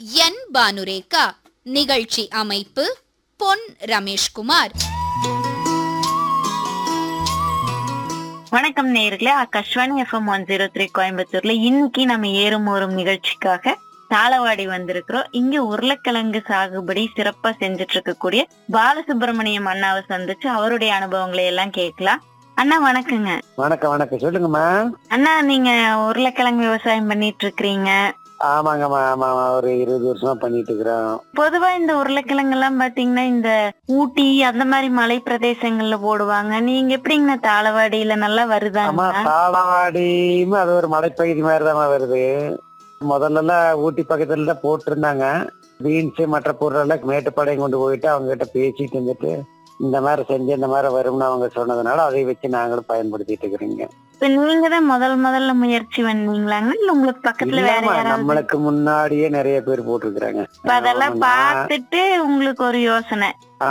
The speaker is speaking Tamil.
என் பானுரேகா நிகழ்ச்சி அமைப்பு பொன் ரமேஷ்குமார் வணக்கம் நேயர்களே Akashvani F M one zero three கோயம்புத்தூர்ல இன்னைக்கு நம்ம ஏறும் ஓரும் நிகழ்ச்சிக்காக தாளவாடி வந்திருக்கிறோம் இங்க உருளைக்கிழங்கு சாகுபடி சிறப்பா செஞ்சுட்டு இருக்கக்கூடிய பாலசுப்ரமணியம் அண்ணாவை சந்திச்சு அவருடைய அனுபவங்களை எல்லாம் கேட்கலாம் அண்ணா வணக்கங்க வணக்கம் வணக்கம் சொல்லுங்கம்மா அண்ணா நீங்க உருளைக்கிழங்கு விவசாயம் பண்ணிட்டு இருக்கிறீங்க ஆமாங்கம்மா ஆமா ஆமா. ஒரு இருபது வருஷமா பண்ணிட்டு இருக்கிறோம் பொதுவா இந்த உருளைக்கிழங்கு எல்லாம் பாத்தீங்கன்னா இந்த ஊட்டி அந்த மாதிரி மலை பிரதேசங்கள்ல போடுவாங்க நீங்க எப்படிங்கண்ணா தாளவாடியில நல்லா ஆமா வருதாங்க சாலவாடியும் அது ஒரு மலைப்பகுதி மாதிரி வருது முதல்ல எல்லாம் ஊட்டி பக்கத்துல தான் போட்டிருந்தாங்க பீன்ஸ் மற்ற பொருள் எல்லாம் மேட்டுப்பாளையம் கொண்டு போயிட்டு அவங்க கிட்ட பேசிட்டு இருந்துட்டு இந்த மாதிரி செஞ்சு இந்த மாதிரி வரும்னு அவங்க சொன்னதுனால அதை வச்சு நாங்களும் பயன்படுத்திட்டு இருக்கிறீங்க இப்ப நீங்க தான் முதல் முதல்ல முயற்சி பண்ணீங்களாங்க இல்ல உங்களுக்கு பக்கத்துல வேற இல்லம்மா, யாராவது நம்மளுக்கு முன்னாடியே நிறைய பேர் போட்டிருக்கிறாங்க இப்ப அதெல்லாம் ஆமா, நான்- பார்த்துட்டு உங்களுக்கு ஒரு யோசனை